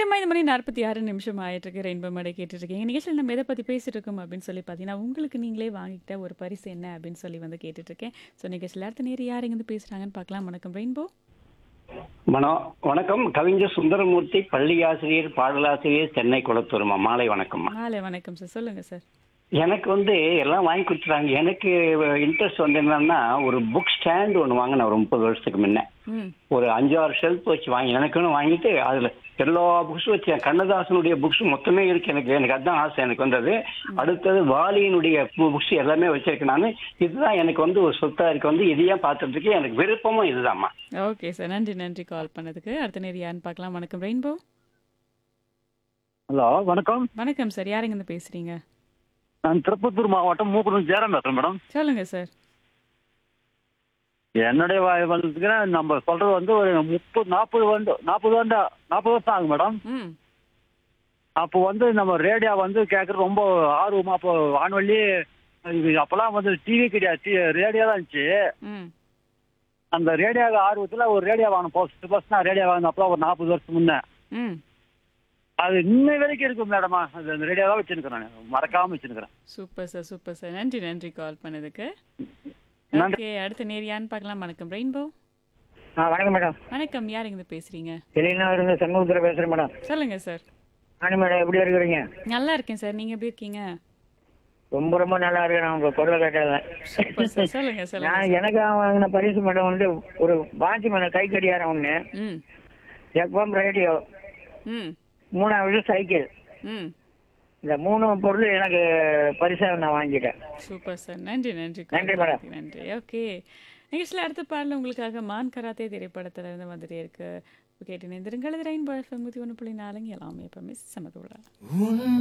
நேரம் ஐந்து மணி நாற்பத்தி ஆறு நிமிஷம் ஆயிட்டு இருக்கு ரெயின்போ மேடை கேட்டுட்டு இருக்கீங்க நிகழ்ச்சியில் நம்ம எதை பற்றி பேசிட்டு இருக்கோம் அப்படின்னு சொல்லி பார்த்தீங்கன்னா உங்களுக்கு நீங்களே வாங்கிக்கிட்ட ஒரு பரிசு என்ன அப்படின்னு சொல்லி வந்து கேட்டுட்டு இருக்கேன் ஸோ நிகழ்ச்சியில் அடுத்த நேரம் யார் இருந்து பேசுகிறாங்கன்னு பார்க்கலாம் வணக்கம் ரெயின்போ மனோ வணக்கம் கவிஞர் சுந்தரமூர்த்தி பள்ளி ஆசிரியர் பாடலாசிரியர் சென்னை குளத்தூர்மா மாலை வணக்கம்மா மாலை வணக்கம் சார் சொல்லுங்கள் சார் எனக்கு வந்து எல்லாம் வாங்கி கொடுத்துறாங்க எனக்கு இன்ட்ரெஸ்ட் வந்து என்னன்னா ஒரு புக் ஸ்டாண்ட் ஒன்று வாங்கினேன் ஒரு முப்பது வருஷத்துக்கு முன்ன ம் ஒரு அஞ்சாறு ஷெல்ஃப் வச்சு வாங்கி எனக்குன்னு வாங்கிட்டு அதுல எல்லா புக்ஸும் வச்சு கண்ணதாசனுடைய புக்ஸ் மொத்தமே இருக்கு எனக்கு எனக்கு அதுதான் ஆசை எனக்கு வந்தது அடுத்தது வாலியினுடைய புக்ஸ் எல்லாமே வச்சிருக்கேன் நான் இதுதான் எனக்கு வந்து ஒரு சொத்தா இருக்கு வந்து இதையே பார்த்துட்டு எனக்கு விருப்பமும் இதுதான்மா ஓகே சார் நன்றி நன்றி கால் பண்ணதுக்கு அடுத்த நேரம் யாருன்னு பார்க்கலாம் வணக்கம் ரெயின்போ ஹலோ வணக்கம் வணக்கம் சார் யார் இருந்து பேசுகிறீங்க நான் திருப்பத்தூர் மாவட்டம் மூக்குடன் ஜெயராம் பேசுறேன் மேடம் சொல்லுங்கள் சார் என்னுடைய வ- வந்துச்சுன்னா நம்ம சொல்றது வந்து ஒரு முப்பது நாற்பது வந்து நாற்பது வந்து நாற்பது வருஷம் ஆகும் மேடம் ம் அப்போ வந்து நம்ம ரேடியோ வந்து கேட்கறது ரொம்ப ஆர்வமா அப்போ வான்வழி இது அப்போல்லாம் வந்து டிவி கிடையாது ரேடியோ தான் இருந்துச்சு ம் அந்த ரேடியோ ஆர்வத்துல ஒரு ரேடியோ வாங்கணும் ஃபர்ஸ்ட் ஃபர்ஸ்ட் நான் ரேடியோ வாங்கின அப்போ ஒரு நாற்பது வருஷம் முன்ன ம் அது இன்னை வரைக்கும் இருக்கும் மேடமா அது அந்த ரேடியோ தான் வச்சிருக்கிறேன் நான் மறக்காம வச்சிருக்கிறேன் சூப்பர் சார் சூப்பர் சார் நன்றி நன்றி கால் பண்ணதுக்கு நன்றி. ஓகே அடுத்த நேர் யாருன்னு பார்க்கலாம் வணக்கம் ரெயின்போ ஆ வணக்கம் மேடம் வணக்கம் யார் இருந்து பேசுறீங்க வெளியில இருந்து சண்முகத்தில் பேசுறேன் மேடம் சொல்லுங்க சார் ஆனி மேடம் எப்படி இருக்கிறீங்க நல்லா இருக்கேன் சார் நீங்க எப்படி இருக்கீங்க ரொம்ப ரொம்ப நல்லா இருக்கு நான் உங்க குரலை கேட்டது சூப்பர் சார் சொல்லுங்க சொல்லுங்க நான் எனக்கு வாங்கின பரிசு மேடம் வந்து ஒரு வாட்சி மேடம் கை கடிகாரம் ஒன்று ம் எஃப்எம் ரேடியோ ம் மூணாவது சைக்கிள் ம் இந்த மூணு பொருள் எனக்கு பரிசாக நான் வாங்கிட்டேன் சூப்பர் சார் நன்றி நன்றி நன்றி, மேடம். நன்றி ஓகே நிகழ்ச்சியில் அடுத்த பாடல உங்களுக்காக மான் கராத்தே திரைப்படத்துல இருந்து வந்துட்டே இருக்கு கேட்டு நேர்ந்திருங்கள் ரெயின்போ எஃப்எம் நூற்றி ஒன்று புள்ளி நாலுங்க எல்லாமே எப்பவுமே சமதோட